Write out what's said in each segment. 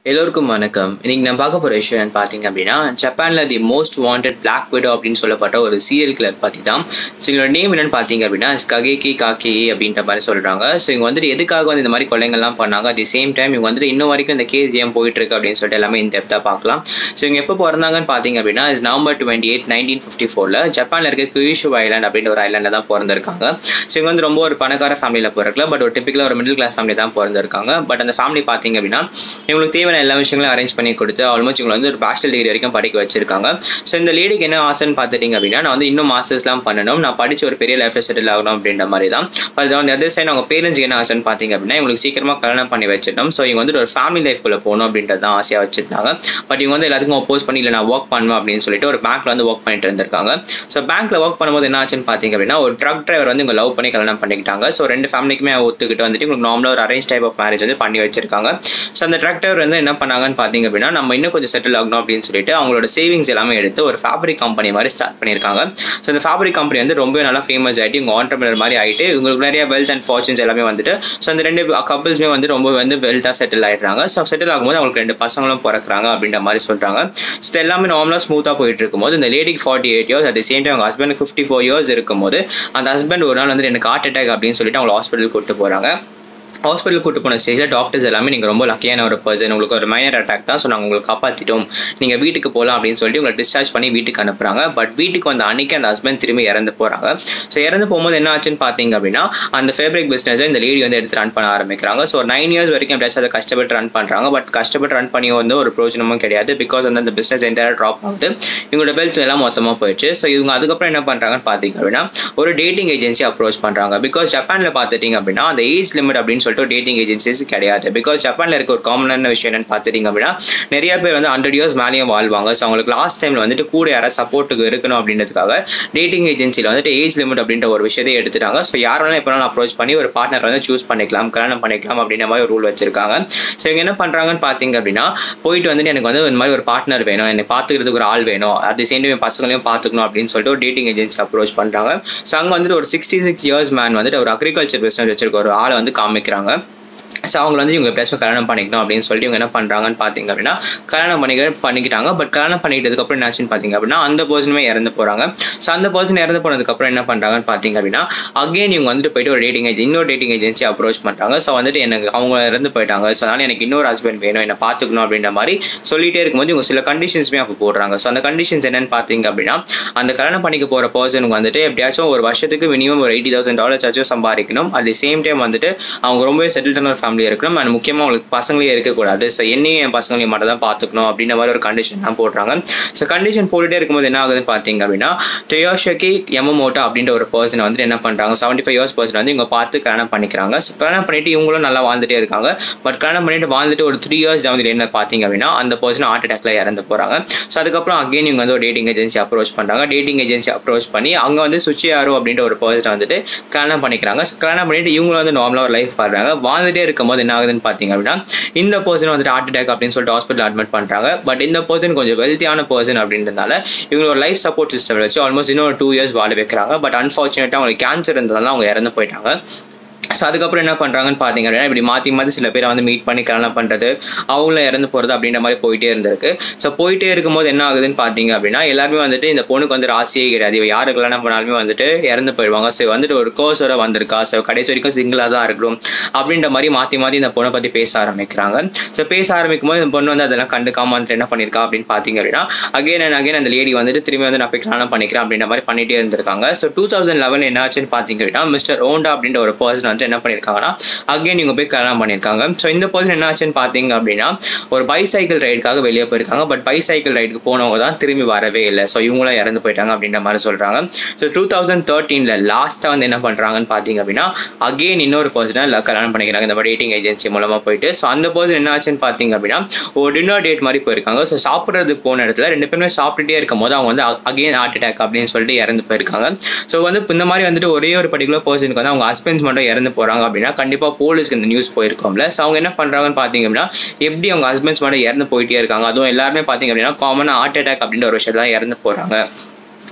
எல்லோருக்கும் வணக்கம் இன்னைக்கு நான் பார்க்க போகிற விஷயம் என்னன்னு பார்த்தீங்க அப்படின்னா ஜப்பானில் the most wanted black widow அப்படின்னு சொல்லப்பட்ட ஒரு சீரியல் கிளர் பற்றி தான் ஸோ இவங்களோட நேம் என்னன்னு பார்த்தீங்க அப்படின்னா ககேகி காக்கி அப்படின்ற மாதிரி சொல்கிறாங்க ஸோ இவங்க வந்துட்டு எதுக்காக வந்து இந்த மாதிரி கொலைங்கள்லாம் பண்ணாங்க அட் தி சேம் டைம் இவங்க வந்துட்டு இன்னும் வரைக்கும் இந்த கேஸ் ஏன் போயிட்டு இருக்கு அப்படின்னு சொல்லிட்டு எல்லாமே இந்த டெப்த்தாக பார்க்கலாம் ஸோ இவங்க எப்போ பிறந்தாங்கன்னு பார்த்தீங்க அப்படின்னா is November twenty eight nineteen fifty ஃபோரில் ஜப்பானில் இருக்க குயிஷு ஐலாண்ட் அப்படின்ற ஒரு ஐலாண்டில் தான் பிறந்திருக்காங்க ஸோ இவங்க வந்து ரொம்ப ஒரு பணக்கார ஃபேமிலியில் பிறக்கல பட் ஒரு டிப்பிக்கலாக ஒரு மிடில் கிளாஸ் ஃபேமிலி தான் பிறந்திருக்காங்க பட் அந்த ஃபேமிலி பார்த்தீங்க அப்படின்னா இவங்களுக்கு தேவையான எல்லா விஷயங்களும் அரேஞ்ச் பண்ணி கொடுத்து ஆல்மோஸ்ட் இவங்களை வந்து ஒரு பேச்சுலர் டிகிரி வரைக்கும் படிக்க வச்சிருக்காங்க ஸோ இந்த லேடிக்கு என்ன ஆசைன்னு பார்த்துட்டிங்க அப்படின்னா நான் வந்து இன்னும் மாஸ்டர்ஸ்லாம் பண்ணணும் நான் படிச்சு ஒரு பெரிய லைஃப்பில் செட்டில் ஆகணும் அப்படின்ற மாதிரி தான் பட் வந்து அதர் சைட் அவங்க பேரண்ட்ஸ்க்கு என்ன ஆசைன்னு பார்த்தீங்க அப்படின்னா இவங்களுக்கு சீக்கிரமாக கல்யாணம் பண்ணி வச்சிடணும் ஸோ இவங்க வந்து ஒரு ஃபேமிலி லைஃப்குள்ளே போகணும் அப்படின்றது தான் ஆசையாக வச்சிருந்தாங்க பட் இவங்க வந்து எல்லாத்துக்கும் அப்போஸ் பண்ணி இல்லை நான் ஒர்க் பண்ணுவேன் அப்படின்னு சொல்லிட்டு ஒரு பேங்க்ல வந்து ஒர்க் பண்ணிட்டு இருந்திருக்காங்க ஸோ பேங்க்ல ஒர்க் பண்ணும்போது என்ன ஆச்சுன்னு பார்த்தீங்க அப்படின்னா ஒரு ட்ரக் டிரைவர் வந்து இவங்க லவ் பண்ணி கல்யாணம் பண்ணிக்கிட்டாங்க ஸோ ரெண்டு ஃபேமிலிக்குமே ஒத்துக்கிட்டு வந்துட்டு உங்களுக்கு நார்மலாக ஒரு அரேஞ்ச் டைப் ஆஃப் மேரேஜ் வந்து பண்ணி வச்சிருக்காங்க ஸோ அந்த ட்ரக் டிரைவர் வந்து என்ன பண்ணாங்கன்னு பார்த்தீங்க அப்படின்னா நம்ம இன்னும் கொஞ்சம் செட்டில் ஆகணும் அப்படின்னு சொல்லிட்டு அவங்களோட சேவிங்ஸ் எல்லாமே எடுத்து ஒரு ஃபேப்ரிக் கம்பெனி மாதிரி ஸ்டார்ட் பண்ணியிருக்காங்க ஸோ இந்த ஃபேப்ரிக் கம்பெனி வந்து ரொம்ப நல்லா ஃபேமஸ் ஆகிட்டு இவங்க ஆண்டர்பிரினர் மாதிரி ஆகிட்டு இவங்களுக்கு நிறைய வெல்த் அண்ட் ஃபார்ச்சுன்ஸ் எல்லாமே வந்துட்டு ஸோ அந்த ரெண்டு கப்பிள்ஸுமே வந்து ரொம்ப வந்து வெல்த்தாக செட்டில் ஆகிடுறாங்க ஸோ செட்டில் ஆகும்போது அவங்களுக்கு ரெண்டு பசங்களும் பிறக்கிறாங்க அப்படின்ற மாதிரி சொல்கிறாங்க ஸோ இது எல்லாமே நார்மலாக ஸ்மூத்தாக போயிட்டு இருக்கும்போது இந்த லேடிக்கு forty eight years at same time அவங்க ஹஸ்பண்ட் ஃபிஃப்டி ஃபோர் இயர்ஸ் இருக்கும்போது அந்த ஹஸ்பண்ட் ஒரு நாள் வந்து எனக்கு ஹார்ட் அட்டாக் அப்படின்னு சொல்லிட்டு அவங்க ஹாஸ்பிட்டல் கூட்டு போகிறாங்க ஹாஸ்பிட்டல் கூட்டு போன ஸ்டேஜில் டாக்டர்ஸ் எல்லாமே நீங்கள் ரொம்ப லக்கியான ஒரு பர்சன் உங்களுக்கு ஒரு மைனர் அட்டாக் தான் ஸோ நாங்கள் உங்களுக்கு காப்பாற்றிட்டோம் நீங்கள் வீட்டுக்கு போகலாம் அப்படின்னு சொல்லிட்டு உங்களை டிஸ்சார்ஜ் பண்ணி வீட்டுக்கு அனுப்புகிறாங்க பட் வீட்டுக்கு வந்த அன்னைக்கு அந்த ஹஸ்பண்ட் திரும்பி இறந்து போகிறாங்க ஸோ இறந்து போகும்போது என்ன ஆச்சுன்னு பார்த்தீங்க அப்படின்னா அந்த ஃபேப்ரிக் பிஸ்னஸை இந்த லேடி வந்து எடுத்து ரன் பண்ண ஆரம்பிக்கிறாங்க ஸோ நைன் இயர்ஸ் வரைக்கும் எப்படியாச்சும் அதை கஷ்டப்பட்டு ரன் பண்ணுறாங்க பட் கஷ்டப்பட்டு ரன் பண்ணி வந்து ஒரு பிரோஜனமும் கிடையாது பிகாஸ் வந்து அந்த பிஸ்னஸ் என்டையர் ட்ராப் ஆகுது இவங்களோட வெல்த் எல்லாம் மொத்தமாக போயிடுச்சு ஸோ இவங்க அதுக்கப்புறம் என்ன பண்ணுறாங்கன்னு பார்த்தீங்க அப்படின்னா ஒரு டேட்டிங் ஏஜென்சி அப்ரோச் பண்ணுறாங்க பிகாஸ் ஜப்பானில் பார்த்துட்டிங்க அப்படின்னா அந்த ஏஜ் லிமிட் அப்படின்னு சொல்லிட்டு டேட்டிங் ஏஜென்சிஸ் கிடையாது பிகாஸ் ஜப்பானில் இருக்க ஒரு காமனான விஷயம் என்னன்னு பார்த்துட்டிங்க அப்படின்னா நிறைய பேர் வந்து ஹண்ட்ரட் இயர்ஸ் மேலேயும் வாழ்வாங்க ஸோ அவங்களுக்கு லாஸ்ட் டைமில் வந்துட்டு கூட யாராவது சப்போர்ட்டுக்கு இருக்கணும் அப்படின்றதுக்காக டேட்டிங் ஏஜென்சியில் வந்துட்டு ஏஜ் லிமிட் அப்படின்ற ஒரு விஷயத்தை எடுத்துட்டாங்க ஸோ யாராலும் எப்போ அப்ரோச் பண்ணி ஒரு பார்ட்னர் வந்து சூஸ் பண்ணிக்கலாம் கல்யாணம் பண்ணிக்கலாம் அப்படின்ற மாதிரி ஒரு ரூல் வச்சிருக்காங்க ஸோ இவங்க என்ன பண்ணுறாங்கன்னு பார்த்தீங்க அப்படின்னா போயிட்டு வந்துட்டு எனக்கு வந்து இந்த மாதிரி ஒரு பார்ட்னர் வேணும் என்னை பார்த்துக்கிறதுக்கு ஒரு ஆள் வேணும் அது சேர்ந்து என் பசங்களையும் பார்த்துக்கணும் அப்படின்னு சொல்லிட்டு ஒரு டேட்டிங் ஏஜென்சி அப்ரோச் பண்ணுறாங்க ஸோ அங்கே வந்துட்டு ஒரு சிக்ஸ்டி சிக்ஸ் இயர்ஸ் மேன் வந்துட்டு ஒரு அக்ரிகல்ச்சர் பிஸ்னஸ் வச்சிருக்க ஒரு ஆளை வந்து காமிக்கிறாங்க ஸோ அவங்க வந்து இவங்க எப்படியாச்சும் கல்யாணம் பண்ணிக்கணும் அப்படின்னு சொல்லிட்டு இவங்க என்ன பண்ணுறாங்கன்னு பார்த்தீங்க அப்படின்னா கல்யாணம் பண்ணிக்க பண்ணிக்கிட்டாங்க பட் கல்யாணம் பண்ணிக்கிட்டதுக்கப்புறம் என்னாச்சுன்னு பார்த்தீங்க அப்படின்னா அந்த பர்சனுமே இறந்து போகிறாங்க ஸோ அந்த பர்சன் இறந்து போனதுக்கப்புறம் என்ன பண்ணுறாங்கன்னு பார்த்தீங்க அப்படின்னா அகெயின் இவங்க வந்துட்டு போயிட்டு ஒரு டேட்டிங் ஏஜென்சி இன்னொரு டேட்டிங் ஏஜென்சி அப்ரோச் பண்ணுறாங்க ஸோ வந்துட்டு எனக்கு அவங்க இறந்து போயிட்டாங்க ஸோ அதனால் எனக்கு இன்னொரு ஹஸ்பண்ட் வேணும் என்னை பார்த்துக்கணும் அப்படின்ற மாதிரி சொல்லிட்டே இருக்கும்போது இவங்க சில கண்டிஷன்ஸுமே அப்போ போடுறாங்க ஸோ அந்த கண்டிஷன்ஸ் என்னன்னு பார்த்தீங்க அப்படின்னா அந்த கல்யாணம் பண்ணிக்க போகிற பர்சனுக்கு வந்துட்டு எப்படியாச்சும் ஒரு வருஷத்துக்கு மினிமம் ஒரு எயிட்டி தௌசண்ட் டாலர்ஸ் ஆச்சும் சம்பாதிக்கணும் அட் தி சேம் டைம் வந்துட்டு அவங்க ரொம்பவே செட்டில்டான ஒரு ஃபேமிலி இருக்கணும் அண்ட் முக்கியமாக அவங்களுக்கு பசங்களே இருக்கக்கூடாது ஸோ என்னையும் என் பசங்களையும் மட்டும் தான் பார்த்துக்கணும் அப்படின்ற மாதிரி ஒரு கண்டிஷன் தான் போடுறாங்க ஸோ கண்டிஷன் போட்டுட்டே இருக்கும்போது என்ன ஆகுதுன்னு பார்த்தீங்க அப்படின்னா டொயோஷோக்கி யமமோட்டா அப்படின்ற ஒரு பர்சன் வந்துட்டு என்ன பண்ணுறாங்க செவன்ட்டி ஃபைவ் இயர்ஸ் பர்சன் வந்து இவங்க பார்த்து கல்யாணம் பண்ணிக்கிறாங்க ஸோ கல்யாணம் பண்ணிட்டு இவங்களும் நல்லா வாழ்ந்துட்டே இருக்காங்க பட் கல்யாணம் பண்ணிட்டு வாழ்ந்துட்டு ஒரு த்ரீ இயர்ஸ் வந்து என்ன பார்த்தீங்க அப்படின்னா அந்த பர்சன் ஹார்ட் அட்டாக்ல இறந்து போகிறாங்க ஸோ அதுக்கப்புறம் அகைன் இவங்க வந்து ஒரு டேட்டிங் ஏஜென்சி அப்ரோச் பண்ணுறாங்க டேட்டிங் ஏஜென்சி அப்ரோச் பண்ணி அங்கே வந்து சுச்சியாரோ அப்படின்ற ஒரு பர்சன் வந்துட்டு கல்யாணம் பண்ணிக்கிறாங்க ஸோ கல்யாணம் பண்ணிட்டு இவங்களும் வந்து நார்மலாக ஒரு லைஃப் வாழ்றாங்க வாழ்ந்துட்டே இருக்கும்போது என்ன ஆகுதுன்னு பார்த்தீங்க அப்படின்னா இந்த பர்சன் வந்துட்டு ஹார்ட் அட்டாக் அப்படின்னு சொல்லிட்டு ஹாஸ்பிட்டல் அட்மிட் பண்ணுறாங்க பட் இந்த பர்சன் கொஞ்சம் வெல்த்தியான பர்சன் அப்படின்றதுனால இவங்களோட லைஃப் சப்போர்ட் சிஸ்டம் வச்சு ஆல்மோஸ்ட் இன்னொரு டூ இயர்ஸ் வாழ வைக்கிறாங்க பட் அன்ஃபார்ச்சுனேட்டாக அவங்களுக்கு கேன்சர் இருந்ததால அவங்க இறந்து போயிட்டாங்க ஸோ அதுக்கப்புறம் என்ன பண்ணுறாங்கன்னு பார்த்தீங்க அப்படின்னா இப்படி மாற்றி மாற்றி சில பேரை வந்து மீட் பண்ணி கல்யாணம் பண்ணுறது அவங்களும் இறந்து போகிறது அப்படின்ற மாதிரி போயிட்டே இருந்திருக்கு ஸோ போயிட்டே இருக்கும்போது என்ன ஆகுதுன்னு பார்த்தீங்க அப்படின்னா எல்லாருமே வந்துட்டு இந்த பொண்ணுக்கு வந்து ராசியே கிடையாது இவ யாரு கல்யாணம் பண்ணாலுமே வந்துட்டு இறந்து போயிடுவாங்க ஸோ வந்துட்டு ஒரு கோர்ஸோட வந்திருக்கா ஸோ கடைசி வரைக்கும் சிங்கிளாக தான் இருக்கணும் அப்படின்ற மாதிரி மாற்றி மாற்றி இந்த பொண்ணை பற்றி பேச ஆரம்பிக்கிறாங்க ஸோ பேச ஆரம்பிக்கும் போது இந்த பொண்ணு வந்து அதெல்லாம் கண்டுக்காம வந்துட்டு என்ன பண்ணியிருக்கா அப்படின்னு பார்த்தீங்க அப்படின்னா அகைன் அண்ட் அகைன் அந்த லேடி வந்துட்டு திரும்பி வந்து நான் போய் கல்யாணம் பண்ணிக்கிறேன் அப்படின்ற மாதிரி பண்ணிட்டே இருந்திருக்காங்க ஸோ டூ தௌசண்ட் லெவன் என்ன ஆச்சுன்னு பார்த்தீங்க அப்படின்னா மிஸ்டர் ஓண்டா அப்படின்ற ஒரு பர்சன் வந்து என்ன பண்ணியிருக்காங்கன்னா அகைன் இவங்க போய் கல்யாணம் பண்ணியிருக்காங்க ஸோ இந்த பர்சன் என்ன ஆச்சுன்னு பார்த்தீங்க அப்படின்னா ஒரு பைசைக்கிள் ரைடுக்காக வெளியே போயிருக்காங்க பட் பைசைக்கிள் ரைடுக்கு போனவங்க தான் திரும்பி வரவே இல்லை ஸோ இவங்களும் இறந்து போயிட்டாங்க அப்படின்ற மாதிரி சொல்கிறாங்க ஸோ டூ தௌசண்ட் தேர்ட்டீனில் லாஸ்ட்டாக வந்து என்ன பண்ணுறாங்கன்னு பார்த்தீங்க அப்படின்னா அகெயின் இன்னொரு பர்சனை கல்யாணம் பண்ணிக்கிறாங்க இந்த டேட்டிங் ஏஜென்சி மூலமாக போயிட்டு ஸோ அந்த பர்சன் என்ன ஆச்சுன்னு பார்த்தீங்க அப்படின்னா ஒரு டின்னர் டேட் மாதிரி போயிருக்காங்க ஸோ சாப்பிட்றதுக்கு போன இடத்துல ரெண்டு பேருமே சாப்பிட்டுட்டே இருக்கும் போது அவங்க வந்து அகெயின் ஹார்ட் அட்டாக் அப்படின்னு சொல்லிட்டு இறந்து போயிருக்காங்க ஸோ வந்து இந்த மாதிரி வந்துட்டு ஒரே ஒரு பர்டிகுலர் பர்சனுக்கு வந்து அவங்க ஹஸ்பண்ட்ஸ் மட்டும் இறந்து போகிறாங்க அப்படின்னா கண்டிப்பாக போலீஸ்க்கு இந்த நியூஸ் போயிருக்கோம்ல ஸோ அவங்க என்ன பண்ணுறாங்கன்னு பார்த்தீங்க அப்படின்னா எப்படி அவங்க ஹஸ்பண்ட்ஸ் மட்டும் இறந்து போயிட்டே இருக்காங்க அதுவும் எல்லாருமே பார்த்தீங்க அப்படின்னா காமனாக ஹார்ட் அட்டாக் அப்படின்ற ஒரு விஷயத்தான் இறந்து போகிறாங்க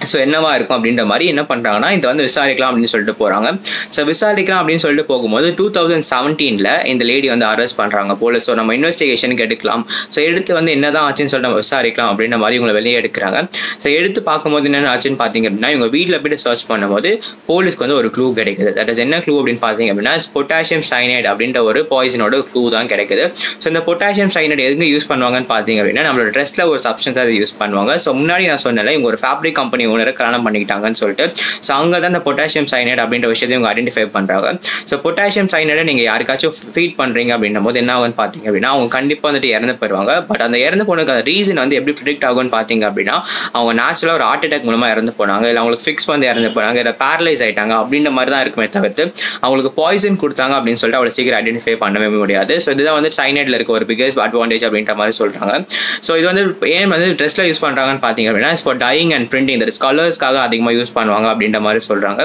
ஸோ என்னவா இருக்கும் அப்படின்ற மாதிரி என்ன பண்ணுறாங்கன்னா இதை வந்து விசாரிக்கலாம் அப்படின்னு சொல்லிட்டு போகிறாங்க ஸோ விசாரிக்கலாம் அப்படின்னு சொல்லிட்டு போகும்போது டூ தௌசண்ட் செவன்டீனில் இந்த லேடி வந்து அரெஸ்ட் பண்ணுறாங்க போல ஸோ நம்ம இன்வெஸ்டிகேஷனுக்கு எடுக்கலாம் ஸோ எடுத்து வந்து என்ன தான் ஆச்சுன்னு சொல்லிட்டு நம்ம விசாரிக்கலாம் அப்படின்ற மாதிரி இவங்களை வெளியே எடுக்கிறாங்க ஸோ எடுத்து பார்க்கும்போது என்ன ஆச்சுன்னு பார்த்தீங்க அப்படின்னா இவங்க வீட்டில் போய்ட்டு சர்ச் பண்ணும்போது போலீஸ்க்கு வந்து ஒரு க்ளூ கிடைக்குது தட் இஸ் என்ன க்ளூ அப்படின்னு பார்த்தீங்க அப்படின்னா பொட்டாசியம் சைனைட் அப்படின்ற ஒரு பாய்சனோட க்ளூ தான் கிடைக்குது ஸோ இந்த பொட்டாசியம் சைனைட் எதுக்கு யூஸ் பண்ணுவாங்கன்னு பார்த்தீங்க அப்படின்னா நம்மளோட ட்ரெஸ்ஸில் ஒரு சப்ஸ்டன்ஸ் அதை யூஸ் பண்ணுவாங்க ஸோ முன்னாடி நான் சொன்னல இவங்க ஒரு ஃபேப்ரிக் கம்பெனி ஓனரை கல்யாணம் பண்ணிக்கிட்டாங்கன்னு சொல்லிட்டு ஸோ அங்கே தான் இந்த பொட்டாசியம் சைனைட் அப்படின்ற விஷயத்தை இவங்க ஐடென்டிஃபை பண்ணுறாங்க ஸோ பொட்டாசியம் சைனைடை நீங்கள் யாருக்காச்சும் ஃபீட் பண்ணுறீங்க அப்படின்னும் போது என்ன ஆகும்னு பார்த்தீங்க அப்படின்னா அவங்க கண்டிப்பாக வந்துட்டு இறந்து போயிடுவாங்க பட் அந்த இறந்து போனதுக்கு ரீசன் வந்து எப்படி ப்ரிடிக்ட் ஆகும்னு பார்த்தீங்க அப்படின்னா அவங்க நேச்சுரலாக ஒரு ஹார்ட் அட்டாக் மூலமாக இறந்து போனாங்க இல்லை அவங்களுக்கு ஃபிக்ஸ் வந்து இறந்து போனாங்க இல்லை பேரலைஸ் ஆயிட்டாங்க அப்படின்ற மாதிரி தான் இருக்குமே தவிர்த்து அவங்களுக்கு பாய்சன் கொடுத்தாங்க அப்படின்னு சொல்லிட்டு அவ்வளோ சீக்கிரம் ஐடென்டிஃபை பண்ணவே முடியாது ஸோ இதுதான் வந்து சைனைட்ல இருக்க ஒரு பிகஸ்ட் அட்வான்டேஜ் அப்படின்ற மாதிரி சொல்கிறாங்க ஸோ இது வந்து ஏன் வந்து ட்ரெஸ்ல யூஸ் பண்ணுறாங்கன்னு பார்த்தீங்க அப்படின்னா for dyeing and printing that is கலர்ஸ்க்காக அதிகமாக யூஸ் பண்ணுவாங்க அப்படின்ற மாதிரி சொல்கிறாங்க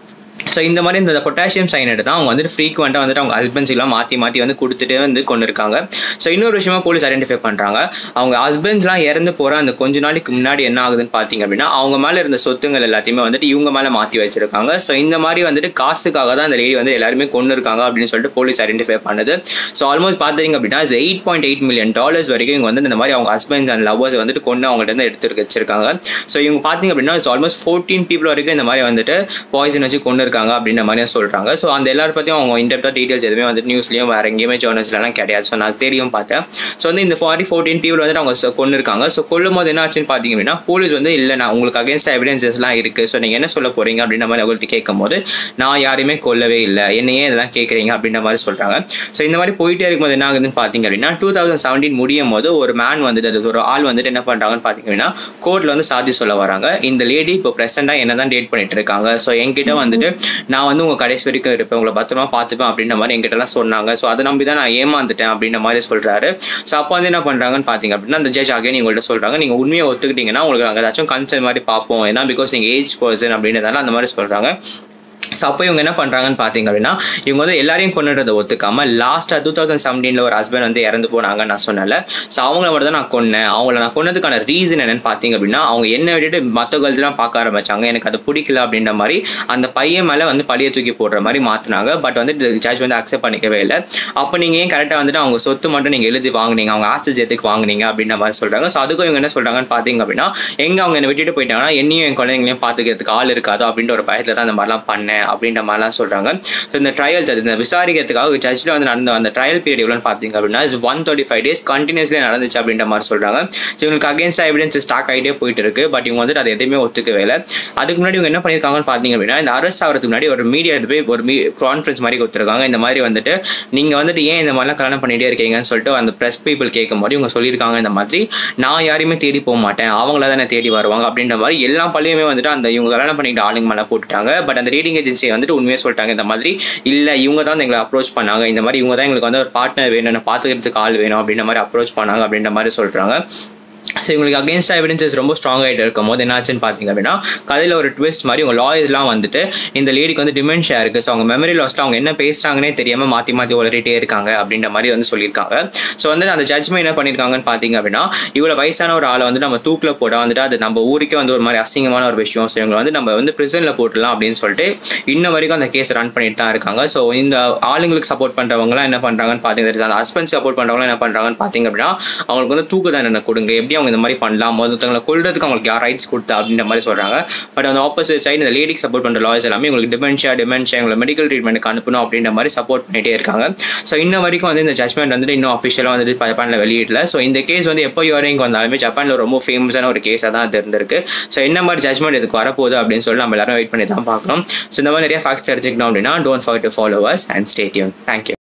ஸோ இந்த மாதிரி இந்த பொட்டாசியம் சைனைடு தான் அவங்க வந்துட்டு ஃப்ரீக்வெண்ட்டாக வந்துட்டு அவங்க ஹஸ்பண்ட்ஸ்லாம் மாற்றி மாற்றி வந்து கொடுத்துட்டு வந்து கொண்டு இருக்காங்க ஸோ இன்னொரு விஷயமா போலீஸ் ஐடென்டிஃபை பண்ணுறாங்க அவங்க ஹஸ்பண்ட்ஸ்லாம் இறந்து போகிற அந்த கொஞ்ச நாளைக்கு முன்னாடி என்ன ஆகுதுன்னு பார்த்தீங்க அப்படின்னா அவங்க மேலே இருந்த சொத்துங்கள் எல்லாத்தையுமே வந்துட்டு இவங்க மேலே மாற்றி வச்சிருக்காங்க ஸோ இந்த மாதிரி வந்துட்டு காசுக்காக தான் அந்த லேடி வந்து எல்லாருமே கொண்டு இருக்காங்க அப்படின்னு சொல்லிட்டு போலீஸ் ஐடென்டிஃபை பண்ணுது ஸோ ஆல்மோஸ்ட் பார்த்தீங்க அப்படின்னா eight point eight million dollars வரைக்கும் இவங்க வந்து இந்த மாதிரி அவங்க ஹஸ்பண்ட்ஸ் அண்ட் லவ்வர்ஸ் வந்துட்டு கொண்டு அவங்கள்ட்ட இருந்து எடுத்து வச்சிருக்காங்க ஸோ இவங்க பார்த்தீங்க அப்படின்னா ஆல்மோஸ்ட் ஃபோர்டீன் பீப்புள் வரைக்கும் இந்த மாதிரி வந்துட்டு பாய்சன் வச்சு கொண்டு இருக்காங்க அப்படின்ற மாதிரி சொல்கிறாங்க ஸோ அந்த எல்லாரும் பற்றியும் அவங்க இன்டெப்டாக டீட்டெயில்ஸ் எதுவுமே வந்து நியூஸ்லையும் வேறு எங்கேயுமே ஜேர்னல்ஸ்லாம் கிடையாது ஸோ நான் தெரியும் பார்த்தேன் ஸோ வந்து இந்த ஃபார்ட்டி ஃபோர்டீன் பீப்புள் வந்துட்டு அவங்க கொண்டு இருக்காங்க ஸோ கொல்லும் போது என்ன ஆச்சுன்னு பார்த்தீங்க அப்படின்னா போலீஸ் வந்து இல்லை நான் உங்களுக்கு அகேன்ஸ்ட் எவிடன்சஸ்லாம் இருக்குது ஸோ நீங்கள் என்ன சொல்ல போகிறீங்க அப்படின்ற மாதிரி அவங்கள்ட்ட கேட்கும் போது நான் யாரையுமே கொல்லவே இல்லை என்னையே இதெல்லாம் கேட்குறீங்க அப்படின்ற மாதிரி சொல்கிறாங்க ஸோ இந்த மாதிரி போயிட்டே இருக்கும்போது என்ன ஆகுதுன்னு பார்த்தீங்க அப்படின்னா டூ தௌசண்ட் செவன்டீன் முடியும் போது ஒரு மேன் வந்துட்டு அது ஒரு ஆள் வந்துட்டு என்ன பண்ணுறாங்கன்னு பார்த்தீங்க அப்படின்னா கோர்ட்டில் வந்து சாதி சொல்ல வராங்க இந்த லேடி இப்போ ப்ரெசென்ட்டாக என்ன தான் டேட் பண்ணிட்டு இருக்காங்க ஸோ என்கிட்ட வந்துட்டு நான் வந்து உங்கள் கடைசி வரைக்கும் இருப்பேன் உங்களை பத்திரமா பார்த்துப்பேன் அப்படின்ற மாதிரி என்கிட்டலாம் சொன்னாங்க ஸோ அதை நம்பி தான் நான் ஏமாந்துட்டேன் அப்படின்ற மாதிரி சொல்கிறாரு ஸோ அப்போ வந்து என்ன பண்ணுறாங்கன்னு பார்த்தீங்க அப்படின்னா அந்த ஜட்ஜ் அகைன் உங்கள்கிட்ட சொல்கிறாங்க நீங்கள் உண்மையை ஒத்துக்கிட்டீங்கன்னா உங்களுக்கு நாங்கள் ஏதாச்சும் கன்சர்ன் மாதிரி பார்ப்போம் ஏன்னா பிகாஸ் நீங்கள் ஏஜ் பர்சன் அப்படின்றதால அந்த மாதிரி சொல்கிறாங்க ஸோ அப்போ இவங்க என்ன பண்ணுறாங்கன்னு பார்த்தீங்க அப்படின்னா இவங்க வந்து எல்லாரையும் கொண்டுறதை ஒத்துக்காம லாஸ்ட்டாக டூ தௌசண்ட் செவன்டீனில் ஒரு ஹஸ்பண்ட் வந்து இறந்து போனாங்கன்னு நான் சொன்னல ஸோ அவங்கள மட்டும் தான் நான் கொன்னேன் அவங்கள நான் கொன்னதுக்கான ரீசன் என்னன்னு பார்த்தீங்க அப்படின்னா அவங்க என்ன விட்டுட்டு மற்ற கேர்ள்ஸ்லாம் பார்க்க ஆரம்பிச்சாங்க எனக்கு அது பிடிக்கல அப்படின்ற மாதிரி அந்த பையன் மேலே வந்து பழிய தூக்கி போடுற மாதிரி மாற்றினாங்க பட் வந்து ஜட்ஜ் வந்து அக்செப்ட் பண்ணிக்கவே இல்லை அப்போ நீங்கள் ஏன் கரெக்டாக வந்துட்டு அவங்க சொத்து மட்டும் நீங்கள் எழுதி வாங்குனீங்க அவங்க ஆஸ்தி எதுக்கு வாங்குனீங்க அப்படின்ற மாதிரி சொல்கிறாங்க ஸோ அதுக்கும் இவங்க என்ன சொல்கிறாங்கன்னு பார்த்தீங்க அப்படின்னா எங்கே அவங்க என்னை விட்டுட்டு போயிட்டாங்கன்னா என்னையும் என் குழந்தைங்களையும் பார்த்துக்கிறதுக்கு ஆள் இருக்காது அப்படின்ற ஒரு பயத்தில் தான் இந்த மாதிரிலாம் பண்ணேன் அப்படின்ற மாதிரிலாம் சொல்கிறாங்க ஸோ இந்த ட்ரையல் இந்த விசாரிக்கிறதுக்காக ஜட்ஜில் வந்து நடந்த அந்த ட்ரையல் பீரியட் எவ்வளோன்னு பார்த்தீங்க அப்படின்னா one thirty five days continuously நடந்துச்சு அப்படின்ற மாதிரி சொல்கிறாங்க ஸோ இவங்களுக்கு அகேன்ஸ்ட் எவிடன்ஸ் ஸ்டாக் ஆகிட்டே போயிட்டு இருக்கு பட் இவங்க வந்துட்டு அதை எதுவுமே ஒத்துக்கவே இல்லை அதுக்கு முன்னாடி இவங்க என்ன பண்ணியிருக்காங்கன்னு பார்த்தீங்க அப்படின்னா இந்த அரெஸ்ட் ஆகிறதுக்கு முன்னாடி ஒரு மீடியா எடுத்து போய் ஒரு மீ கான்ஃபரன்ஸ் மாதிரி கொடுத்துருக்காங்க இந்த மாதிரி வந்துட்டு நீங்கள் வந்துட்டு ஏன் இந்த மாதிரிலாம் கல்யாணம் பண்ணிட்டே இருக்கீங்கன்னு சொல்லிட்டு அந்த ப்ரெஸ் பீப்புள் கேட்கும் போது இவங்க சொல்லியிருக்காங்க இந்த மாதிரி நான் யாரையுமே தேடி போக மாட்டேன் அவங்கள தானே தேடி வருவாங்க அப்படின்ற மாதிரி எல்லா பள்ளியுமே வந்துட்டு அந்த இவங்க கல்யாணம் பண்ணிக்கிட்ட ஆளுங்க மேலே போட்டுட்டாங்க பட் அந்த ரீடிங் ஏஜென்சி வந்துட்டு உண்மையாக சொல்லிட்டாங்க இந்த மாதிரி இல்லை இவங்க தான் எங்களை அப்ரோச் பண்ணாங்க இந்த மாதிரி இவங்க தான் எங்களுக்கு வந்து ஒரு பார்ட்னர் வேணும் பார்த்துக்கிறதுக்கு ஆள் வேணும் அப்படின்ற மாதிரி அப்ரோச் பண்ணாங்க அப்படின்ற மாதிரி சொல்கிறாங்க ஸோ இவங்களுக்கு அகேன்ஸ்ட் எவிடன்சஸ் ரொம்ப ஸ்ட்ராங் ஆகிட்டு இருக்கும் போது என்னாச்சுன்னு பார்த்தீங்க அப்படின்னா கதையில் ஒரு ட்விஸ்ட் மாதிரி உங்கள் லாயர்ஸ்லாம் வந்துட்டு இந்த லேடிக்கு வந்து டிமென்ஷியா இருக்குது ஸோ அவங்க மெமரி லாஸ்ட்டில் அவங்க என்ன பேசுகிறாங்கன்னே தெரியாமல் மாற்றி மாற்றி உளறிட்டே இருக்காங்க அப்படின்ற மாதிரி வந்து சொல்லியிருக்காங்க ஸோ வந்து அந்த ஜட்ஜ்மெண்ட் என்ன பண்ணியிருக்காங்கன்னு பார்த்தீங்க அப்படின்னா இவ்வளோ வயசான ஒரு ஆளை வந்து நம்ம தூக்கில் போட வந்துட்டு அது நம்ம ஊருக்கே வந்து ஒரு மாதிரி அசிங்கமான ஒரு விஷயம் ஸோ இவங்களை வந்து நம்ம வந்து ப்ரிசனில் போட்டுடலாம் அப்படின்னு சொல்லிட்டு இன்ன வரைக்கும் அந்த கேஸ் ரன் பண்ணிட்டு தான் இருக்காங்க ஸோ இந்த ஆளுங்களுக்கு சப்போர்ட் பண்ணுறவங்களாம் என்ன பண்ணுறாங்கன்னு பார்த்தீங்க அந்த ஹஸ்பண்ட் சப்போர்ட் பண்ணுறவங்களாம் என்ன பண்ணுறாங்கன்னு பார்த்தீங்க அப்படின்னா அவங்களுக்கு வந்து தூக்கு தண்டனை கொடுங்க எப்படி அவங்க இந்த மாதிரி பண்ணலாம் மொத்தவங்களை கொள்றதுக்கு அவங்களுக்கு யார் ரைட்ஸ் கொடுத்தா அப்படின்ற மாதிரி சொல்கிறாங்க பட் அந்த ஆப்போசிட் சைடு இந்த லேடிக்கு சப்போர்ட் பண்ணுற லாயர்ஸ் எல்லாமே உங்களுக்கு டிமென்ஷியா டிமென்ஷியா இவங்களை மெடிக்கல் ட்ரீட்மெண்ட்டுக்கு அனுப்பணும் அப்படின்ற மாதிரி சப்போர்ட் பண்ணிட்டே இருக்காங்க ஸோ இன்ன வரைக்கும் வந்து இந்த ஜட்மெண்ட் வந்துட்டு இன்னும் அஃபிஷியலாக வந்துட்டு ஜப்பானில் வெளியிடல ஸோ இந்த கேஸ் வந்து எப்போ யூரிங் வந்தாலுமே ஜப்பானில் ரொம்ப ஃபேமஸான ஒரு கேஸாக தான் அது இருந்திருக்கு ஸோ என்ன மாதிரி ஜட்மெண்ட் இதுக்கு வரப்போகுது அப்படின்னு சொல்லி நம்ம எல்லாரும் வெயிட் பண்ணி தான் பார்க்கணும் ஸோ இந்த மாதிரி நிறைய ஃபேக்ட்ஸ் தெரிஞ்சுக்கணும் அப்படின்னா don't for to followers and stay tuned thank you